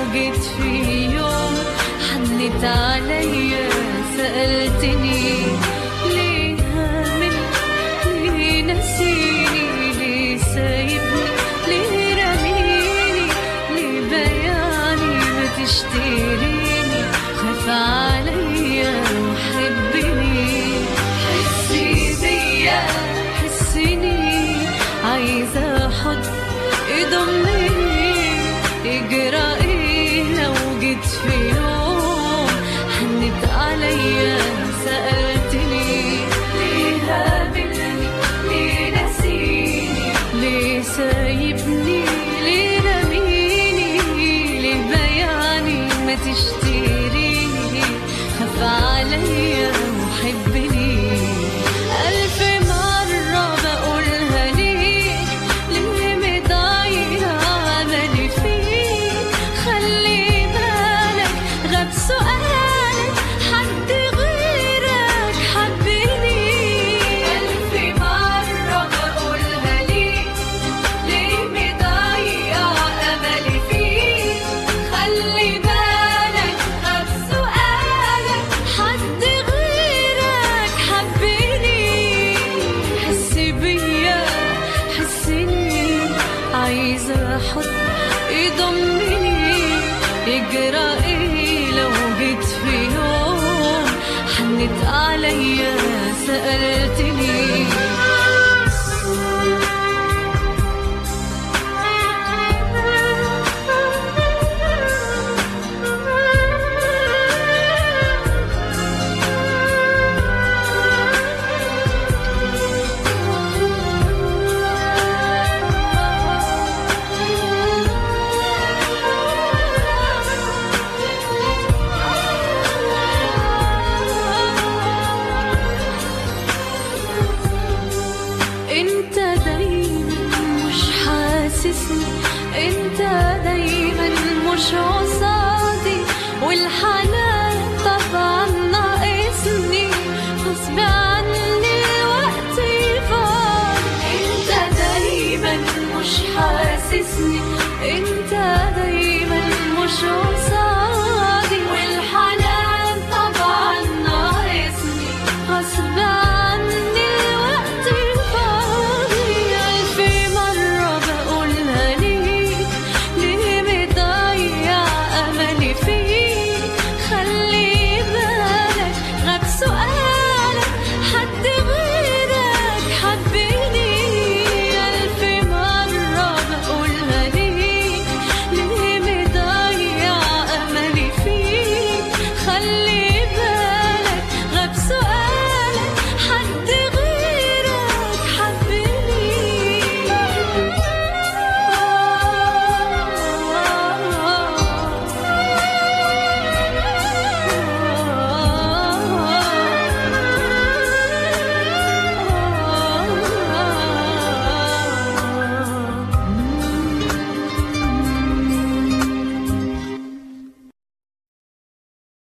جيت في يوم حنت عليا سألتني ليه هامل ليه نسيني ليه سايبني ليه رميني ليه بياني ما تشتريني خاف عليا وحبني حسي بيا حسيني عايزة حضن يضمني اجرى ايه لو جيت في يوم حنت عليا سألتني ليه هابلني ليه نسيني ليه سايبني ليه رميني ليه بياني ما تشتريني خاف عليا وحبني ألف مرة بقولها ليك ليه مضيع أملي فيك خلي بالك غاب سؤالك حد غيرك حبني ألف مرة بقولها ليك ليه مضيع أملي فيك خلي بالك غاب سؤالك حد غيرك حبني حس بيا حسني عايزة أحط يضمني يجرى ايه لو جيت في يوم حنت عليا سألتني